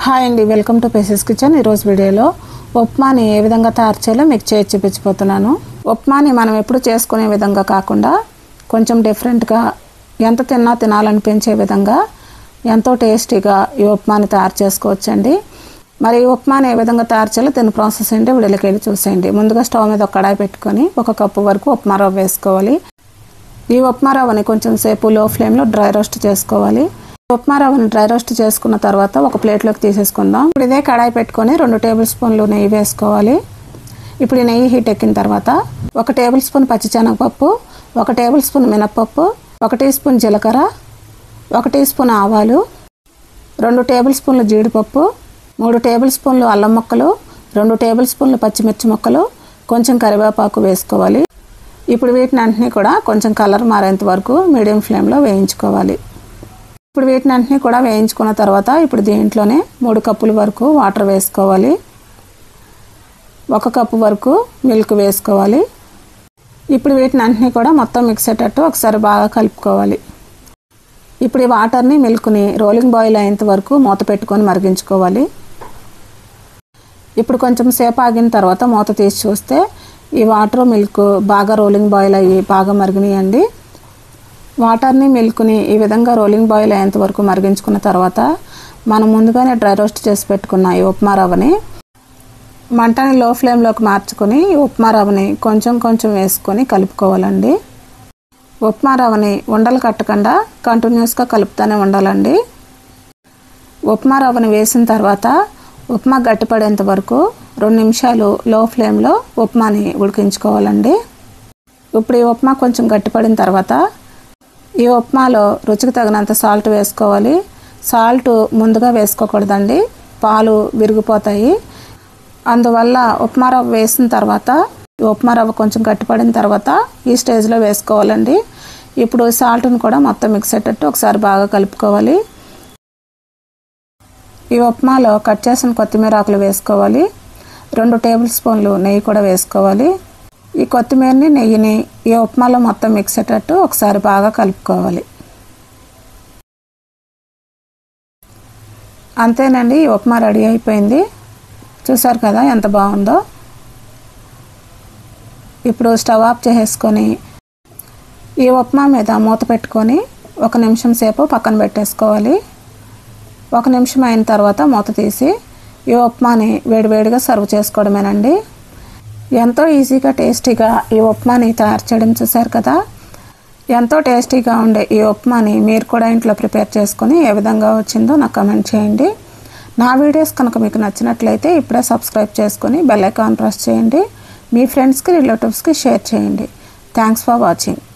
hi అండి welcome to phases kitchen ఈరోజు వీడియోలో ఉప్మాని ఏ విధంగా తయారు చేయాలో మీకు చేసి చూపించిపోతున్నాను ఉప్మాని మనం ఎప్పుడు చేసుకునే విధంగా కాకుండా కొంచెం డిఫరెంట్గా ఎంత తిన్నా తినాలనిపించే విధంగా ఎంతో టేస్టీగా ఈ ఉప్మాని తయారు చేసుకోవచ్చండి మరి ఈ ఉప్మాని ఏ విధంగా తయారు చేయాలో దీని ప్రాసెస్ ఏంటో వీడియోకి వెళ్ళి చూసేయండి ముందుగా స్టవ్ మీద ఒక కడాయి పెట్టుకొని ఒక కప్పు వరకు ఉప్మా రవ్వ వేసుకోవాలి ఈ ఉప్మా రవ్వని కొంచెం సేపు లో ఫ్లేమ్లో డ్రై రోస్ట్ చేసుకోవాలి ఉప్మా రవ్వని డ్రై రోస్ట్ చేసుకున్న తర్వాత ఒక ప్లేట్లోకి తీసేసుకుందాం ఇప్పుడు ఇదే కడాయి పెట్టుకొని రెండు టేబుల్ స్పూన్లు నెయ్యి వేసుకోవాలి ఇప్పుడు ఈ నెయ్యి హీట్ ఎక్కిన తర్వాత ఒక టేబుల్ స్పూన్ పచ్చిశనగపప్పు ఒక టేబుల్ స్పూన్ మినప్పప్పు ఒక టీ స్పూన్ జీలకర్ర ఒక టీ స్పూన్ ఆవాలు రెండు టేబుల్ స్పూన్లు జీడిపప్పు మూడు టేబుల్ స్పూన్లు అల్లం ముక్కలు రెండు టేబుల్ స్పూన్లు పచ్చిమిర్చి ముక్కలు కొంచెం కరివేపాకు వేసుకోవాలి ఇప్పుడు వీటిని అన్నింటినీ కూడా కొంచెం కలర్ మారేంత వరకు మీడియం ఫ్లేమ్లో వేయించుకోవాలి ఇప్పుడు వీటిని అన్నింటినీ కూడా వేయించుకున్న తర్వాత ఇప్పుడు దీంట్లోనే మూడు కప్పుల వరకు వాటర్ వేసుకోవాలి ఒక కప్పు వరకు మిల్క్ వేసుకోవాలి ఇప్పుడు వీటిని అన్నింటినీ కూడా మొత్తం మిక్స్ అయ్యేటట్టు ఒకసారి బాగా కలుపుకోవాలి ఇప్పుడు ఈ వాటర్ని మిల్క్ని రోలింగ్ బాయిల్ అయ్యేంత వరకు మూత పెట్టుకొని మరిగించుకోవాలి ఇప్పుడు కొంచెం సేపు ఆగిన తర్వాత మూత తీసి చూస్తే ఈ వాటర్ మిల్క్ బాగా రోలింగ్ బాయిల్ అయ్యి బాగా మరిగినాయండి వాటర్ని మిల్క్ని ఈ విధంగా రోలింగ్ బాయిల్ అయ్యేంత వరకు మరిగించుకున్న తర్వాత మనం ముందుగానే డ్రై రోస్ట్ చేసి పెట్టుకున్న ఈ ఉప్మా రవ్వని మంటని లో ఫ్లేమ్లోకి మార్చుకొని ఈ ఉప్మా రవ్వని కొంచెం కొంచెం వేసుకొని కలుపుకోవాలండి ఉప్మా రవ్వని ఉండలు కట్టకుండా కంటిన్యూస్గా కలుపుతూనే ఉండాలండి ఉప్మా రవ్వని వేసిన తర్వాత ఉప్మా గట్టిపడేంత వరకు రెండు నిమిషాలు లో ఫ్లేమ్లో ఉప్మాని ఉడికించుకోవాలండి ఇప్పుడు ఈ ఉప్మా కొంచెం గట్టిపడిన తర్వాత ఈ ఉప్మాలో రుచికి తగినంత సాల్ట్ వేసుకోవాలి సాల్ట్ ముందుగా వేసుకోకూడదండి పాలు విరిగిపోతాయి అందువల్ల ఉప్మా రవ్వ వేసిన తర్వాత ఈ ఉప్మా రవ్వ కొంచెం గట్టిపడిన తర్వాత ఈ స్టేజ్లో వేసుకోవాలండి ఇప్పుడు సాల్ట్ని కూడా మొత్తం మిక్స్ అయ్యేటట్టు ఒకసారి బాగా కలుపుకోవాలి ఈ ఉప్మాలో కట్ చేసిన కొత్తిమీర ఆకులు వేసుకోవాలి రెండు టేబుల్ స్పూన్లు నెయ్యి కూడా వేసుకోవాలి ఈ కొత్తిమీరని నెయ్యిని ఈ ఉప్మాలో మొత్తం మిక్స్ అయ్యేటట్టు ఒకసారి బాగా కలుపుకోవాలి అంతేనండి ఈ ఉప్మా రెడీ అయిపోయింది చూసారు కదా ఎంత బాగుందో ఇప్పుడు స్టవ్ ఆఫ్ చేసేసుకొని ఈ ఉప్మా మీద మూత పెట్టుకొని ఒక నిమిషం సేపు పక్కన పెట్టేసుకోవాలి ఒక నిమిషం అయిన తర్వాత మూత తీసి ఈ ఉప్మాని వేడివేడిగా సర్వ్ చేసుకోవడమేనండి ఎంతో ఈజీగా టేస్టీగా ఈ ఉప్మాని తయారు చేయడం చూసారు కదా ఎంతో టేస్టీగా ఉండే ఈ ఉప్మాని మీరు కూడా ఇంట్లో ప్రిపేర్ చేసుకొని ఏ విధంగా వచ్చిందో నాకు కమెంట్ చేయండి నా వీడియోస్ కనుక మీకు నచ్చినట్లయితే ఇప్పుడే సబ్స్క్రైబ్ చేసుకొని బెల్ ఐకాన్ ప్రెస్ చేయండి మీ ఫ్రెండ్స్కి రిలేటివ్స్కి షేర్ చేయండి థ్యాంక్స్ ఫర్ వాచింగ్